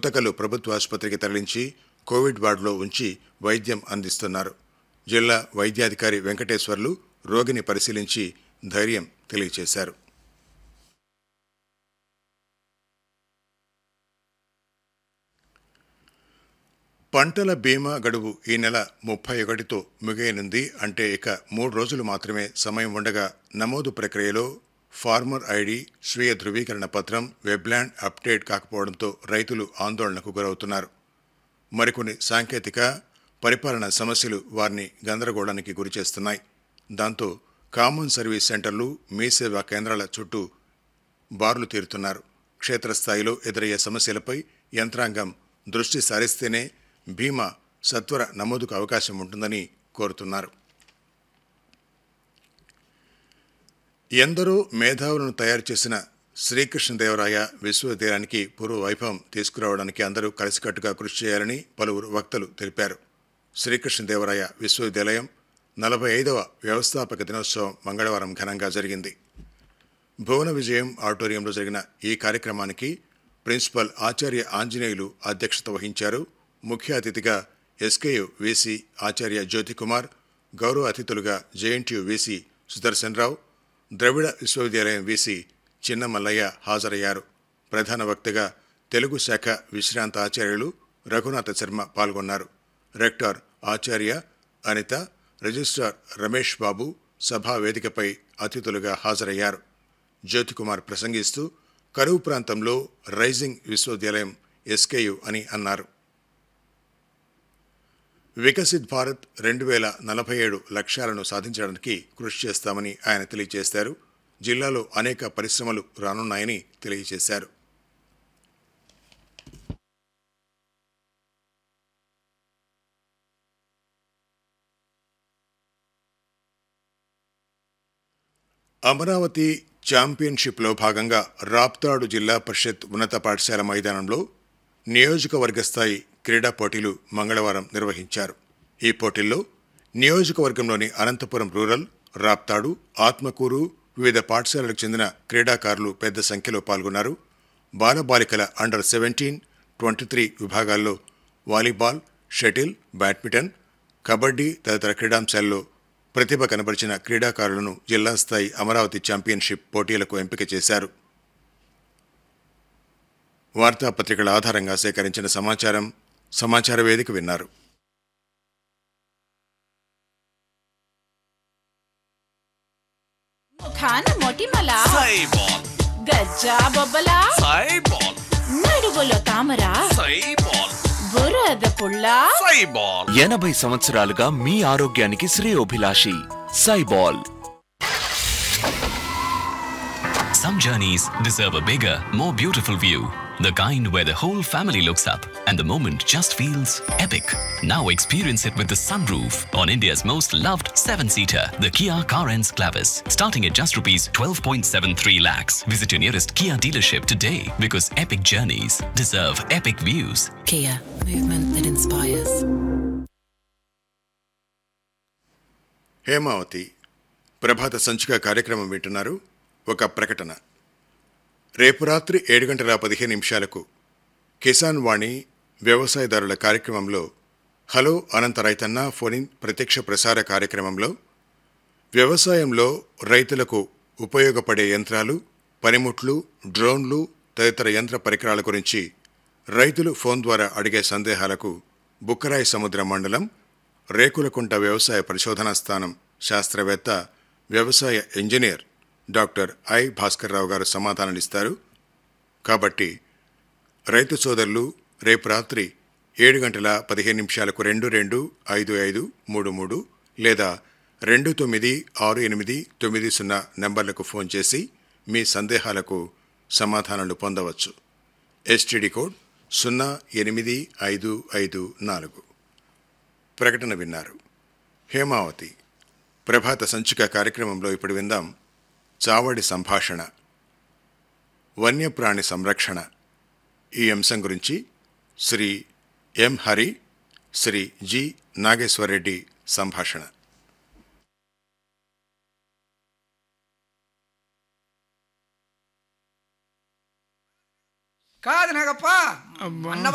గుంతకల్లు ప్రభుత్వ ఆసుపత్రికి తరలించి కోవిడ్ వార్డులో ఉంచి వైద్యం అందిస్తున్నారు జిల్లా వైద్యాధికారి వెంకటేశ్వర్లు రోగిని పరిశీలించి ధైర్యం తెలియజేశారు పంటల బీమా గడువు ఈ నెల ముప్పై ఒకటితో ముగియనుంది అంటే ఇక మూడు రోజులు మాత్రమే సమయం ఉండగా నమోదు ప్రక్రియలో ఫార్మర్ ఐడి స్వీయ ధృవీకరణ పత్రం వెబ్లాండ్ అప్డేట్ కాకపోవడంతో రైతులు ఆందోళనకు గురవుతున్నారు మరికొన్ని సాంకేతిక పరిపాలన సమస్యలు వారిని గందరగోళానికి గురిచేస్తున్నాయి దాంతో కామన్ సర్వీస్ సెంటర్లు మీ సేవా కేంద్రాల చుట్టూ బార్లు తీరుతున్నారు క్షేత్రస్థాయిలో ఎదురయ్యే సమస్యలపై యంత్రాంగం దృష్టి సారిస్తేనే బీమా సత్వర నమోదుకు అవకాశం ఉంటుందని కోరుతున్నారు ఎందరో మేధావులను తయారు చేసిన శ్రీకృష్ణదేవరాయ విశ్వవిద్యాలయానికి పూర్వ వైభవం తీసుకురావడానికి అందరూ కలిసికట్టుగా కృషి చేయాలని పలువురు వక్తలు తెలిపారు శ్రీకృష్ణదేవరాయ విశ్వవిద్యాలయం నలభై ఐదవ వ్యవస్థాపక దినోత్సవం మంగళవారం ఘనంగా జరిగింది భువన విజయం ఆడిటోరియంలో జరిగిన ఈ కార్యక్రమానికి ప్రిన్సిపల్ ఆచార్య ఆంజనేయులు అధ్యక్షత వహించారు ముఖ్య అతిథిగా ఎస్కేయు వీసీ ఆచార్య జ్యోతికుమార్ గౌరవ అతిథులుగా JNTU VC Sudarshan Rao Dravida Vishwavidyalayam VC చిన్న మల్లయ్య హాజరయ్యారు ప్రధాన వక్తగా తెలుగు శాఖ విశ్రాంత ఆచార్యులు రఘునాథ శర్మ పాల్గొన్నారు రెక్టార్ ఆచార్య అనిత రిజిస్ట్రార్ రమేష్ బాబు సభా వేదికపై అతిథులుగా హాజరయ్యారు జ్యోతికుమార్ ప్రసంగిస్తూ కరువు ప్రాంతంలో రైజింగ్ విశ్వవిద్యాలయం ఎస్కేయు అని అన్నారు వికసిత్ భారత్ రెండు వేల నలభై ఏడు లక్ష్యాలను సాధించడానికి కృషి చేస్తామని ఆయన తెలియజేశారు జిల్లాలో అనేక పరిశ్రమలు రానున్నాయని తెలియజేశారు అమరావతి ఛాంపియన్షిప్లో భాగంగా రాప్తాడు జిల్లా పరిషత్ ఉన్నత పాఠశాల మైదానంలో నియోజకవర్గ స్థాయి క్రీడా పోటీలు మంగళవారం నిర్వహించారు ఈ పోటీల్లో నియోజకవర్గంలోని అనంతపురం రూరల్ రాప్తాడు ఆత్మకూరు వివిధ పాఠశాలలకు చెందిన క్రీడాకారులు పెద్ద సంఖ్యలో పాల్గొన్నారు బాలబాలికల అండర్ సెవెంటీన్ ట్వంటీ త్రీ విభాగాల్లో వాలీబాల్ షటిల్ బ్యాడ్మింటన్ కబడ్డీ తదితర క్రీడాంశాల్లో ప్రతిభ కనబరిచిన క్రీడాకారులను జిల్లా స్థాయి అమరావతి ఛాంపియన్షిప్ పోటీలకు ఎంపిక చేశారు వార్తాపత్రికల ఆధారంగా సేకరించిన సమాచారం సమాచార వేదిక విన్నారు ముఖాన మొటిమల సైబాల్ గజ్జా బొబ్బల సైబాల్ నడుగులో తామర సైబాల్ బురద పుల్ల సైబాల్ ఎనభై సంవత్సరాలుగా మీ ఆరోగ్యానికి శ్రేయోభిలాషి సైబాల్ Some journeys deserve a bigger, more beautiful view. The kind where the whole family looks up and the moment just feels epic. Now experience it with the sunroof on India's most loved seven-seater, the Kia Carens Clavis. Starting at just rupees 12.73 lakhs. Visit your nearest Kia dealership today because epic journeys deserve epic views. Kia, movement that inspires. Hemavathi ప్రభాత సంచిక కార్యక్రమం వింటున్నారు ఒక ప్రకటన రేపు రాత్రి ఏడు గంటల పదిహేను నిమిషాలకు కిసాన్ వాణి వ్యవసాయదారుల కార్యక్రమంలో హలో అనంత రైతన్న ఫోనిన్ ప్రత్యక్ష ప్రసార కార్యక్రమంలో వ్యవసాయంలో రైతులకు ఉపయోగపడే యంత్రాలు పనిముట్లు డ్రోన్లు తదితర యంత్ర పరికరాల గురించి రైతులు ఫోన్ ద్వారా అడిగే సందేహాలకు బుక్కరాయి సముద్ర మండలం రేకులకుంట వ్యవసాయ పరిశోధనా స్థానం శాస్త్రవేత్త వ్యవసాయ ఇంజనీర్ డాక్టర్ ఐ భాస్కర్రావు గారు సమాధానాలిస్తారు కాబట్టి రైతు సోదరులు రేపు రాత్రి ఏడు గంటల పదిహేను నిమిషాలకు రెండు రెండు ఐదు ఐదు మూడు మూడు లేదా రెండు తొమ్మిది ఆరు ఎనిమిది తొమ్మిది సున్నా నెంబర్లకు ఫోన్ చేసి మీ సందేహాలకు సమాధానాలు పొందవచ్చు ఎస్టీడీ కోడ్ సున్నా ఎనిమిది ఐదు ఐదు నాలుగు ప్రకటన విన్నారు హేమావతి ప్రభాత సంచిక కార్యక్రమంలో ఇప్పుడు విందాం చావడి సంభాషణ వన్యప్రాణి సంరక్షణ ఈ అంశం గురించి శ్రీ ఎం హరి శ్రీ జి నాగేశ్వరరెడ్డి సంభాషణ కాదు నాగప్ప అన్న